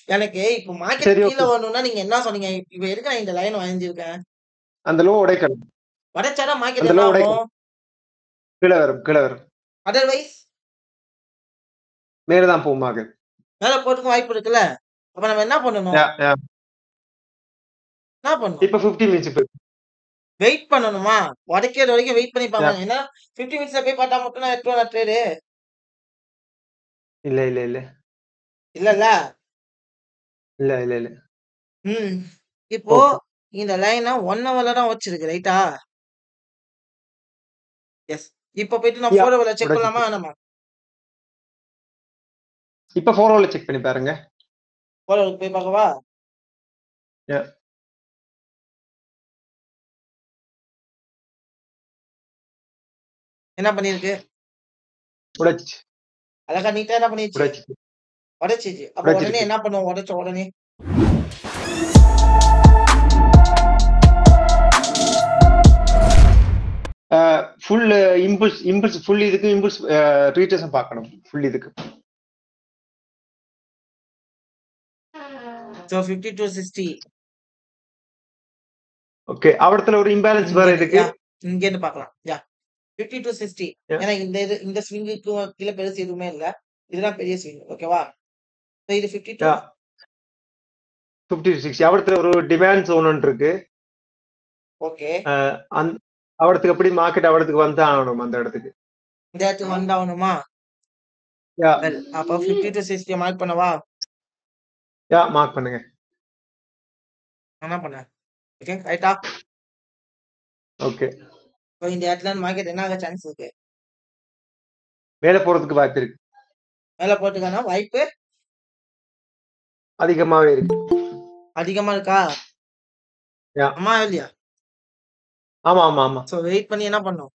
எனக்கு இப்ப மார்க்கெட் சரி, கீழ ஓகே. வரணும்னா நீங்க என்ன சொன்னீங்க? இப்ப எதுக்கு நான் இந்த லைன் வரைஞ்சிருக்கேன்? அந்த லோ உடைக்கணும். உடைச்சா தான் மார்க்கெட் அந்த என்ன லோ ஆகும்? உடைக்கணும். கீழ வரும், கீழ வரும். அதர்வைஸ் மேல தான் போகும் மார்க்கெட். மேல போறதுக்கும் வாய்ப்பு இருக்குல்ல. அப்ப நம்ம என்ன பண்ணணும்? யா, யா. என்ன பண்ணணும்? இப்ப 50 மினிட்ஸ் இப்ப. வெயிட் பண்ணணுமா? உடைக்கிறது வரைக்கும் வெயிட் பண்ணி யா. பார்க்கணும். ஏன்னா 50 மினிட்ஸ்ல போய் பார்த்தா மட்டும் நான் எடுத்துருவேனா ட்ரேடு? இல்ல, இல்ல, இல்ல. இல்லல்ல. இல்ல, இல்ல, இல்ல. ம். இப்போ ஓகே. இந்த லைன 1 ஹவர்ல தான் உடைச்சிருக்கு. ரைட்டா? எஸ். இப்ப போயிட்டு நான் யா. 4 ஹவர்ல செக் உடைச்சிருக்கு. பண்ணலாமா வேணாமா? இப்ப 4 ஹவர்ல செக் பண்ணி பாருங்க. 4 ஹவருக்கு போய் பார்க்கவா? யா. என்ன பண்ணிருக்கு? உடைச்சுச்சு. அழகா நீட்டா என்ன பண்ணிருச்சு? உடைச்சுச்சு. உடைச்சிச்சு. அப்ப உடனே உடைச்சிருக்கு. என்ன பண்ணுவோம்? உடைச்ச உடனே? ஆ ஃபுல் இம்பல்ஸ் இம்பல்ஸ் ஃபுல் இதுக்கு இம்பல்ஸ் ஆ ரீட்ரேஸும் பார்க்கணும். ஃபுல் இதுக்கு. So 50 to 60. ஓகே. அவடத்துல ஒரு இம்பேலன்ஸ் வேற இங்கேருந்து இருக்கு. யா. இங்கேருந்து பார்க்கலாம். யா. 50 டூ 60. யா. ஏன்னா இந்த இது இந்த ஸ்விங்குக்கும் கீழ பெருசு எதுவுமே இல்ல. இதுதான் பெரிய ஸ்விங். ஓகேவா? ஸோ இது 50 டூ யா. 50 to 60 அவடத்துல ஒரு டிமாண்ட் ஜோன் ஒன்று இருக்கு. ஓகே. ஆ அந் அவடத்துக்கு எப்படி மார்க்கெட் அவடத்துக்கு வந்து ஆகணும் அந்த இடத்துக்கு. இந்த இடத்துக்கு வந்தாகணுமா? யா. வெல் அப்ப 50 டூ 60 மார்க் பண்ணவா? யா மார்க் பண்ணுங்க. என்ன பண்ணேன்? ஓகே. ரைட்டா? ஓகே. ஸோ இந்த இடத்துல மார்க்கெட் என்ன ஆக சான்ஸ் இருக்கு? மேல போறதுக்கு வாய்ப்பு இருக்கு. மேல போறதுக்கான வாய்ப்பு அதிகமாவே இருக்கு. அதிகமா இருக்கா? யா. ஆமா இல்லையா? ஆமா, ஆமா, ஆமா. ஸோ வெயிட் பண்ணி என்ன பண்ணணும்?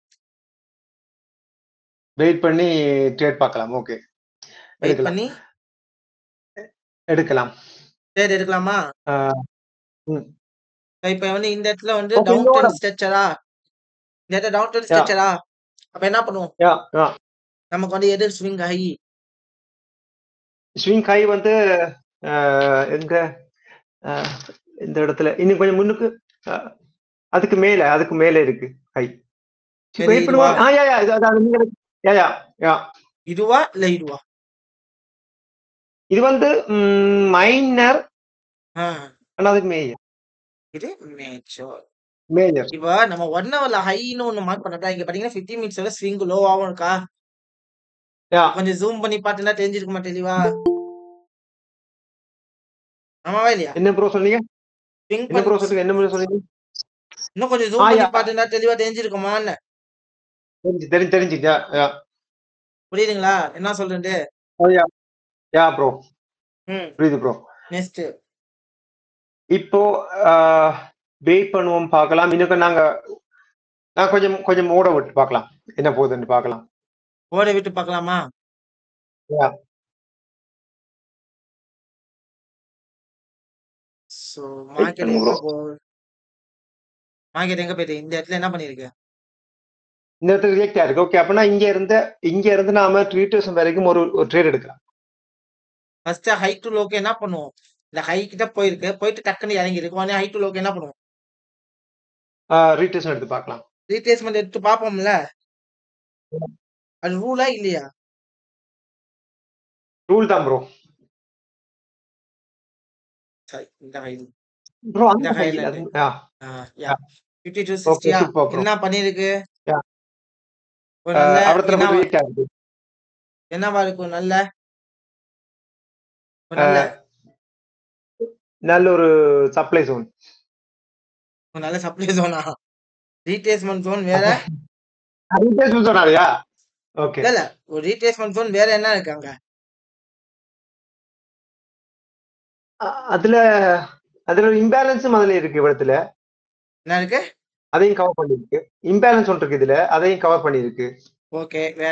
வெயிட் பண்ணி ட்ரேட் பார்க்கலாம். ஓகே. வெயிட் எடுக்கலாம். பண்ணி எடுக்கலாம். ட்ரேட் எடுக்கலாமா? ஆ. ம். இப்ப வந்து இந்த இடத்துல வந்து ஓகே. டவுன் இதோட ட்ரெண்ட் ஸ்ட்ரக்சரா? இந்த இடத்துல டவுன் ட்ரெண்ட் யா. ஸ்ட்ரக்சரா? அப்ப என்ன பண்ணுவோம்? யா, யா. நமக்கு வந்து எது ஸ்விங் ஹை? ஸ்விங் ஹை வந்து ஆ எங்க ஆ இந்த இடத்துல இன்னும் கொஞ்சம் முன்னுக்கு அ அதுக்கு மேல அதுக்கு மேல இருக்கு ஹை. சரி வெயிட் இதுவா? பண்ணுவோம். ஆ யா, யா. இது அதான் நீங்க யா, யா, யா. இதுவா? இல்ல இதுவா? இது வந்து ம் மைனர் ஆ. ஆனா அது மேஜர். இது மேஜர். மேஜர். இப்ப நம்ம 1 ஹவர்ல ஹைன்னு ஒண்ணு மார்க் பண்ணட்டா, இங்க பாத்தீங்கன்னா 50 மினிட்ஸ்ல ஸ்விங் லோவாவும் இருக்கா? யா. கொஞ்சம் ஜூம் பண்ணி பார்த்தீங்கன்னா தெரிஞ்சிருக்குமா தெளிவா? ஆமாவா இல்லையா? என்ன ப்ரோ சொன்னீங்க? ஸ்விங் என்ன ப்ரோ பண்ணி சொன்னீங்க? என்ன ப்ரோ சொன்னீங்க? இன்னும் கொஞ்சம் ஆ ஜூம் பண்ணி யா. பார்த்தீங்கன்னா தெளிவா தெரிஞ்சிருக்குமான்னு. தெரிஞ்சு தெரிஞ்சு தெரிஞ்சு யா, யா. புரியுதுங்களா? என்ன சொல்றேன்ட்டு? ஓ யா. யா ப்ரோ. ம். புரியுது ப்ரோ. நெக்ஸ்ட். இப்போ ஆ வெயிட் பண்ணுவோம் பார்க்கலாம். இன்னும் நாங்க நான் கொஞ்சம் கொஞ்சம் ஓட விட்டு பார்க்கலாம். என்ன போகுதுன்னு பார்க்கலாம். ஓட விட்டு பார்க்கலாமா? யா. ஸோ வெயிட் மார்க்கெட் பண்ணுங்க எங்க ப்ரோ. போகுது? மார்க்கெட் எங்க போயிட்டு? இந்த இடத்துல என்ன பண்ணிருக்கு? இந்த இடத்துல ரியாக்ட் ஆயிருக்கு. ஓகே. அப்பனா இங்க இருந்து இங்க இருந்து நாம ட்ரீட்டர்ஸ் வரைக்கும் ஒரு ஒரு ட்ரேட் எடுக்கலாம். ஃபர்ஸ்ட் ஹை டு லோக்கு என்ன பண்ணுவோம்? இந்த ஹை கிட்ட போயிருக்கு. போயிட்டு டக்குன்னு இறங்கிருக்கு. உடனே ஹை டு லோக்கு என்ன பண்ணுவோம்? ஆ ரீட்ரேஷன் எடுத்து பார்க்கலாம். ரீட்ரேஸ்மென்ட் எடுத்து பார்ப்போம்ல? அது ரூலா இல்லையா? ரூல் தான் ப்ரோ. சரி. இந்த ஹை ப்ரோ இந்த அந்த ஹை ஹைல இல்ல. அது இருக்கு. யா. ஆ யா. யா. 50 டூ ஓகே 60யா? Super bro. என்ன பண்ணிருக்கு? யா. ஒரு ஆ நல்ல அவடத்துல என்னவா கொஞ்சம் ரியாக்ட் ஆயிருக்கு. என்னவா இருக்கும் நல்ல? ஒரு ஆ நல்ல நல்ல ஒரு சப்ளை ஜோன். ஒரு நல்ல சப்ளை ஜோனா? ரீட்ரேஸ்மென்ட் ஜோன் வேற? ரீட்ரேஸ்மென்ட் சொன்னாருயா? ஓகே. இல்ல, இல்ல. ஒரு ரீட்ரேஸ்மென்ட் ஜோன் வேற என்ன இருக்கு அங்க? அ அதுல அதுல ஒரு இம்பேலன்ஸும் அதுல இருக்கு இவ்விடத்துல. என்ன இருக்கு? அதையும் கவர் பண்ணிருக்கு. இம்பேலன்ஸ் ஒன்று இருக்கு இதுல. அதையும் கவர் பண்ணிருக்கு. ஓகே. வேற?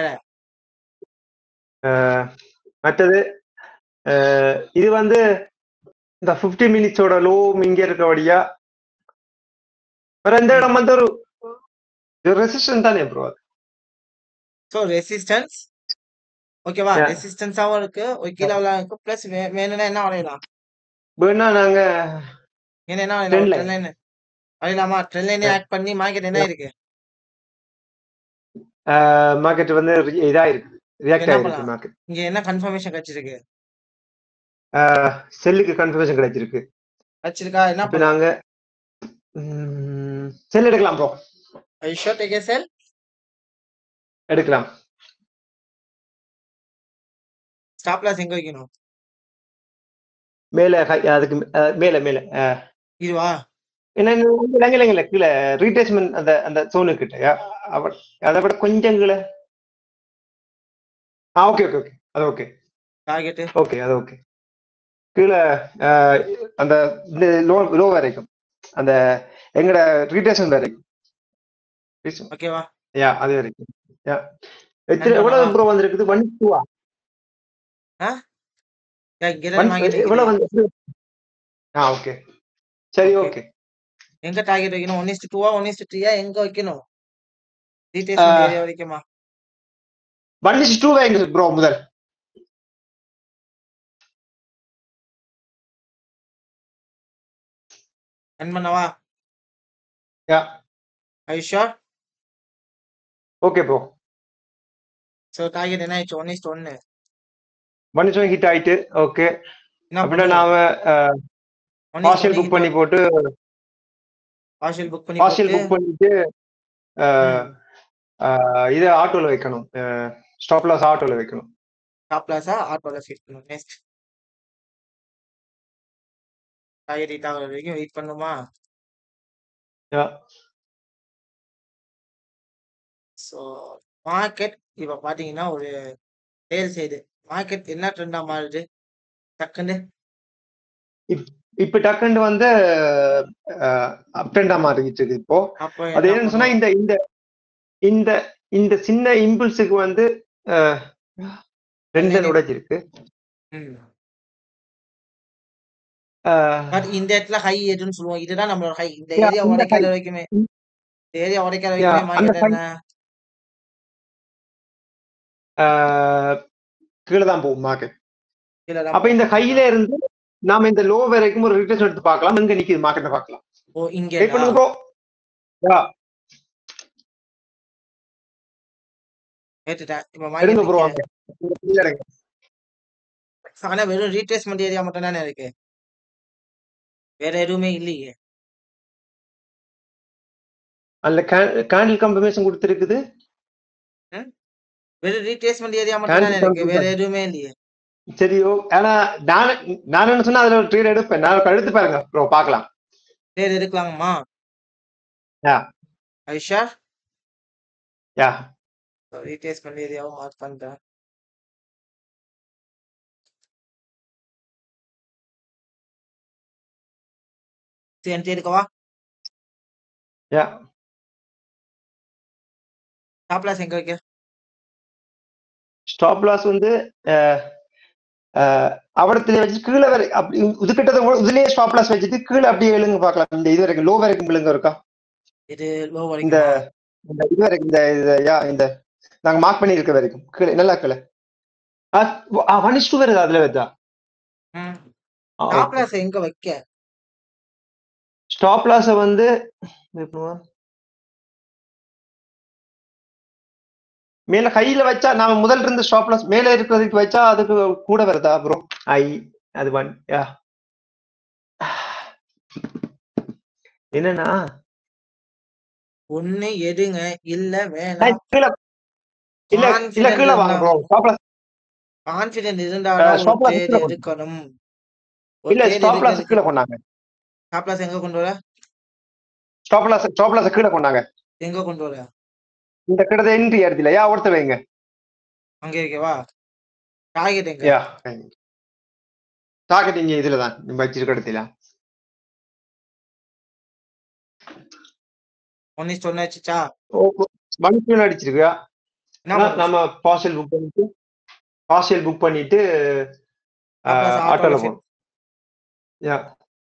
ஆ மற்றது ஆ இது வந்து இந்த 50 மினிட்ஸோட லோ இங்க இருக்கபடியா வேற இந்த ம். இடம் வந்து ஒரு ரெசிஸ்டன்ஸ் தானே ப்ரோ அது. ஸோ ரெசிஸ்டன்ஸ் ஓகேவா? யா. ரெசிஸ்டன்ஸாவும் இருக்கு. ஒரு கீழ விழ இருக்கு. பிளஸ் வே வேணும்னா என்ன வரையலாம்? வேணா நாங்க ஏன்னா என்ன Trend line. ட்ரெண்ட் லைன் பண்ணிடலாமா ட்ரெண்ட் லைனே ஆட் பண்ணி மார்க்கெட் என்ன இருக்கு மார்க்கெட் வந்து re- இதா இருக்கு ரியாக்ட் என்ன ஆயிருக்கு பண்ணலாம்? மார்க்கெட் இங்க என்ன கன்ஃபர்மேஷன் கிடைச்சிருக்கு செல்லுக்கு கன்ஃபர்மேஷன் கிடைச்சிருக்கு கிடைச்சிருக்கா என்ன இப்ப நாங்க செல் எடுக்கலாம் ப்ரோ ஐஷோ டேக் ஏ செல் எடுக்கலாம் ஸ்டாப் லாஸ் எங்க வைக்கணும் மேல high- அதுக்கு அஹ், மேல மேல அஹ், இதுவா என்ன இல்லைங்க இல்லைங்க இல்ல கீழே ரீட்ரேஸ்மெண்ட் அந்த அந்த சோனு கிட்ட அவ அதை விட கொஞ்சம் கீழே ஆ ஓகே ஓகே ஓகே அது ஓகே டார்கெட் ஓகே அது ஓகே கீழே அஹ், அந்த இந்த லோ லோ வரைக்கும் அந்த எங்கட ரீட்ரேஸ்மெண்ட் வரைக்கும் ஓகேவா யா அது வரைக்கும் யா எத்தனை எவ்வளவு ப்ரோ வந்திருக்குது ஒன் டூவா இங்க மார்க்கெட் எவ்வளவு வந்து ஆ ஓகே சரி Okay. ஓகே எங்க டார்கெட் வைக்கணும் ஒன் இஸ்ட் டூவா ஒன் இஸ்ட் த்ரீயா எங்க வைக்கணும் டீடைல்ஸ் ஆ. ஏரியா வரைக்குமா ஒன் இஸ் டூ வைங்க ப்ரோ முதல் ரன் பண்ணவா யா ஐஷோ ஓகே ப்ரோ சோ டார்கெட் என்ன ஆயிடுச்சு ஒன் இஸ்ட் ஒன்னு ஒன் இஸ் ஹிட் ஆயிட்டு ஓகே என்ன அப்படின்னா நாம பார்ஷியல் புக் பண்ணி போட்டு பார்ஷியல் புக் பண்ணி பார்ஷியல் போட்டு புக் பண்ணிட்டு அஹ், ம். அஹ், இது ஆட்டோல வைக்கணும் ஸ்டாப் லாஸ் ஆட்டோல வைக்கணும் டாப் லாஸா ஆட்டோல ஃபிட் பண்ணணும் நெக்ஸ்ட் டார்கெட் ஹிட் ஆகுற வரைக்கும் வெயிட் பண்ணுமா யா ஸோ மார்க்கெட் இப்போ பார்த்தீங்கன்னா ஒரு சேல் சைடு மார்க்கெட் என்ன ட்ரெண்டா மாறுது டக்குன்னு இப்ப டக்குன்னு வந்து அப் ட்ரெண்டா மாறிக்கிட்டு இருக்கு இப்போ அப்போ அது என்ன என்னன்னு சொன்னா பண்ணும்? இந்த இந்த இந்த இந்த சின்ன இம்பல்ஸுக்கு வந்து அஹ், ரெண்டு Negative. உடைச்சிருக்கு ம். அஹ், பட் இந்த இடத்துல ஹை எதுன்னு சொல்லுவோம் இதுதான் நம்மளோட ஹை இந்த Yeah, ஏரியா இந்த உடைக்காத high. வரைக்குமே இந்த ஏரியா உடைக்காத Yeah, வரைக்குமே அந்த மார்க்கெட் என்ன அஹ், கீழே தான் போகும் மார்க்கெட் கீழே அப்ப இந்த ஹைல இருந்து நாம இந்த லோ வரைக்கும் ஒரு ரிட்டர்ன் எடுத்து பார்க்கலாம் எங்க நிக்குது மார்க்கெட்டை பார்க்கலாம் ஓ இங்க வெயிட் பண்ணுங்க ப்ரோ யா ஏத்துட்டேன் இப்போ எடுங்க ப்ரோ மார்க்கெட் ஆனா வெறும் ரீட்ரேஸ்மெண்ட் ஏரியா மட்டும் தானே இருக்கு வேற எதுவுமே இல்லையே அதுல கேண்டில் கன்ஃபர்மேஷன் கொடுத்துருக்குது வெறும் ரீட்ரேஸ்மெண்ட் ஏரியா மட்டும் தானே Cancel இருக்கு வேற பண்ணிட்டேன். எதுவுமே இல்லையே சரியோ ஆனா நான் நான் என்ன சொன்னா அதுல ஒரு ட்ரேட் எடுப்பேன் நான் எடுத்து பாருங்க ப்ரோ பார்க்கலாம் வேற எடுக்கலாங்கம்மா Yeah. ஐஷா யா ரீட்ரேஸ்மெண்ட் ஏரியாவும் மார்க் பண்ணிட்டேன் என்ட்ரி எடுக்கவா யா டாப் லாஸ் எங்க வைக்க ஸ்டாப் லாஸ் வந்து அஹ், அஹ், அவடத்துல வச்சு கீழே வரை அப்படி இதுக்கிட்ட இதுலயே ஸ்டாப் லாஸ் வச்சுட்டு கீழே அப்படியே எழுங்க பார்க்கலாம் இந்த இது வரைக்கும் லோ வரைக்கும் விழுங்க இருக்கா இது லோ இந்த வரைக்கும் இந்த இது வரைக்கும் இந்த இது யா இந்த நாங்க மார்க் பண்ணி இருக்க வரைக்கும் கீழே நல்லா கீழே ஒன் இஸ் டூ வருது அதுல வருதா டாப் லாஸ் எங்க வைக்க ஸ்டாப் லாஸ வந்து மேல கையில வச்சா நாம முதல்ல இருந்த ஸ்டாப் லாஸ் மேல இருக்கிறதுக்கு வச்சா அதுக்கு கூட வருதா ப்ரோ ஐ அது ஒன் யா என்னன்னா ஒண்ணு எடுங்க இல்ல நான் வேணாம் கீழே இல்ல இல்ல கீழே வாங்க ப்ரோ ஸ்டாப் லாஸ் கான்பிடன்ட் இருந்தாலும் ஒரு stop loss ட்ரேட் கீழே கொண்டு- எடுக்கணும் இல்ல ஸ்டாப் லாஸ் கீழே கொண்டாங்க டாப் லாஸ் எங்க கொண்டு வர ஸ்டாப் லாஸ் ஸ்டாப் லாஸ் கீழே கொண்டாங்க எங்க கொண்டு வர இந்த கிட்ட என்ட்ரி இடத்துல யா ஒருத்த வைங்க அங்க இருக்கவா டார்கெட் எங்க யா டார்கெட் இங்க இதுல தான் நீங்க வச்சிருக்க இடத்துல ஒன்னு சொன்ன வச்சுச்சா மனுஷன் அடிச்சிருக்கா என்ன ஆனா பண்றது? நம்ம பார்சல் புக் பண்ணிட்டு பார்சல் புக் பண்ணிட்டு Stop loss ஆட்டோல ஆட்டோல போகணும் யா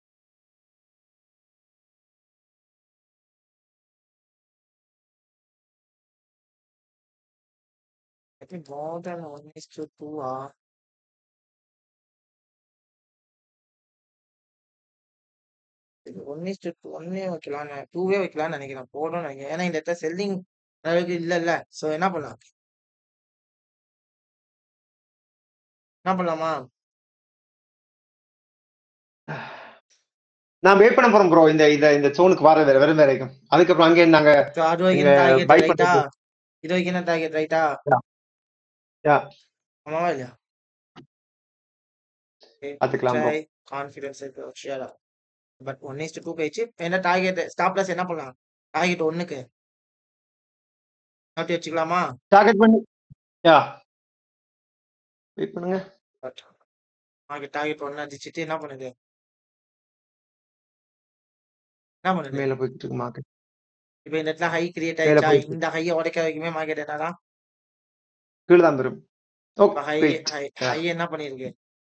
I think more than one is to two ah. இது 1:2 1 வைக்கலான்னு 2வே வைக்கலான்னு நெனைக்கிறேன். போடும்னு நெனைக்கிறேன். ஏன்னா இந்த இடத்துல செல்லிங் அளவுக்கு இல்லல்ல. சோ என்ன பண்ணலாம்? என்ன பண்ணலாமா? நான் வெயிட் பண்ண போறேன் ப்ரோ. இந்த இந்த இந்த ஜோனுக்கு வர வர வரும் வரைக்கும். அதுக்கப்புறம் அங்கே நாங்க சோ அது இங்க வரைக்கும் டார்கெட் பை ரைட்டா? பண்றது. இது வரைக்கும் என்ன டார்கெட் ரைட்டா? யா. யா. ஆமாவா இல்லையா? ஓகே. பாத்துக்கலாம் ப்ரோ. ட்ரை கான்ஃபிடன்ஸ் இருக்கு ஷியரா. பட் 1:2 போயிடுச்சு. என்ன டார்கெட் ஸ்டாப் லாஸ் என்ன பண்ணலாம்? டார்கெட் 1க்கு. நோட் வச்சுக்கலாமா? டார்கெட் பண்ணி யா. வெயிட் பண்ணுங்க. பட் மார்க்கெட் டார்கெட் 1 அடிச்சுட்டு என்ன பண்ணுது? என்ன பண்ணுது? மேல போய்க்கிட்டு இருக்கு மார்க்கெட். இப்ப இந்த இடத்துல ஹை கிரியேட் மேல ஆயிடுச்சா? போயிட்டு இந்த ஹைய உடைக்கிற வரைக்குமே மார்க்கெட் என்னதான்? கீழ தான் வரும். ஓ இப்ப high wait. High yeah. High என்ன பண்ணிருக்கு?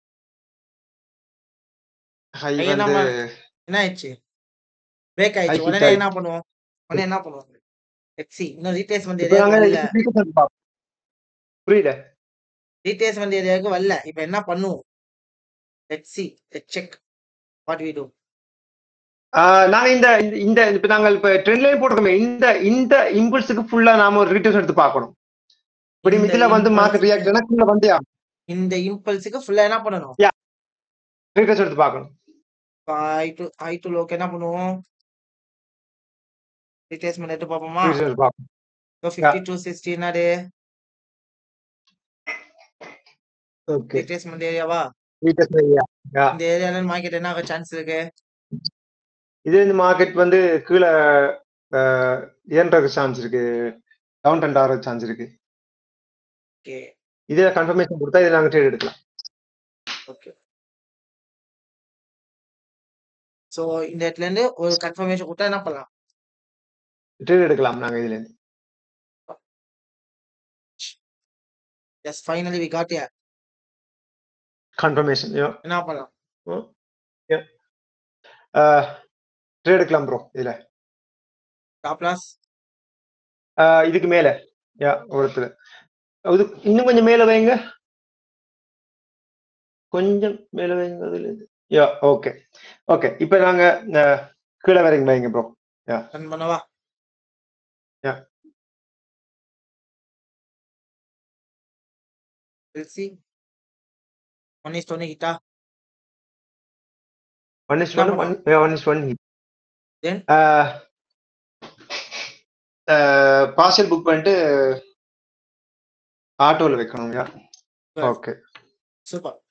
ஹை ஹை வந்து நம்ம என்ன ஆயிடுச்சு? பிரேக் ஹை ஆயிடுச்சு. ஹிட் உடனே என்ன ஆயிடுச்சு. பண்ணுவோம்? உடனே என்ன பண்ணுவோம்? எக்ஸி இன்னும் ரீட்ரேஸ்மென்ட் இப்ப ஏரியாவுக்கு நாங்க வரல. ரீட்ரேஸ்மென்ட் பார்ப்போம். புரியல. ரீட்ரேஸ்மென்ட் ஏரியாவுக்கு வரல. இப்ப என்ன பண்ணுவோம்? Let's see. Let's check. What we do? ஆ நாங்க இந்த இந்த இந்த இப்ப நாங்க இப்ப ட்ரெண்ட் லைன் போட்டிருக்கோமே. இந்த இந்த இம்பல்ஸுக்கு ஃபுல்லா நாம ஒரு ரீட்ரேஸ் எடுத்து பார்க்கணும். இப்படி இந்த இதுல வந்து மார்க்கெட் இம்பல்ஸ்க்கு ரியாக்ட் ஆனா கீழ வந்தே ஆகும். இந்த இம்பல்ஸ்க்கு ஃபுல்லா என்ன பண்ணணும்? யா. ரீட்ரேஸ் எடுத்து பார்க்கணும். இப்ப ஹை டு ஹை டு லோக்கு என்ன பண்ணுவோம்? ரீட்ரேஸ்மென்ட் எடுத்து பார்ப்போமா? ரீட்ரேஸ் எடுத்து பார்க்கணும். இப்போ யா. 5260 என்னது? ஓகே. ரீட்ரேஸ்மென்ட் ஏரியாவா? Retrace area. யா. இந்த ஏரியால மார்க்கெட் என்ன ஆக சான்ஸ் இருக்கு? இது இந்த மார்க்கெட் வந்து கீழ ஆ ஏறதுக்கு சான்ஸ் இருக்கு. டவுன் ட்ரெண்ட் ஆகறதுக்கு சான்ஸ் இருக்கு. ஓகே. இதுல கன்ஃபர்மேஷன் குடுத்தா இத நாங்க ட்ரேட் எடுக்கலாம். ஓகே. சோ இந்த இடத்துல இருந்து ஒரு கன்ஃபர்மேஷன் குடுத்தா என்ன பண்ணலாம்? ட்ரேட் எடுக்கலாம் நாங்க இதுல இருந்து. Yes finally we got here. Confirmation. Yeah. என்ன பண்ணலாம்? ம். யா. ஆ ட்ரேட் எடுக்கலாம் ப்ரோ இதுல. Stop loss? ஆ இதுக்கு மேல. யா ஒருத்துல. அது இன்னும் கொஞ்சம் மேல வைங்க. கொஞ்சம் மேல வைங்க அதுல இருந்து. Yeah okay. ஓகே. இப்ப நாங்க அ கீழ வரைக்கும் வைங்க ப்ரோ. யா. ரன் பண்ணவா? யா. Let's see. 1:1 ஹிட்டா? 1 is என்ன 1 பண்ணுவோம்? 1 yeah, 1 is 1 hit. தென்? ஆ ஆ பார்சல் புக் பண்ணிட்டு ஆட்டோல வைக்கணும். யா. குட். ஓகே. சூப்பர்.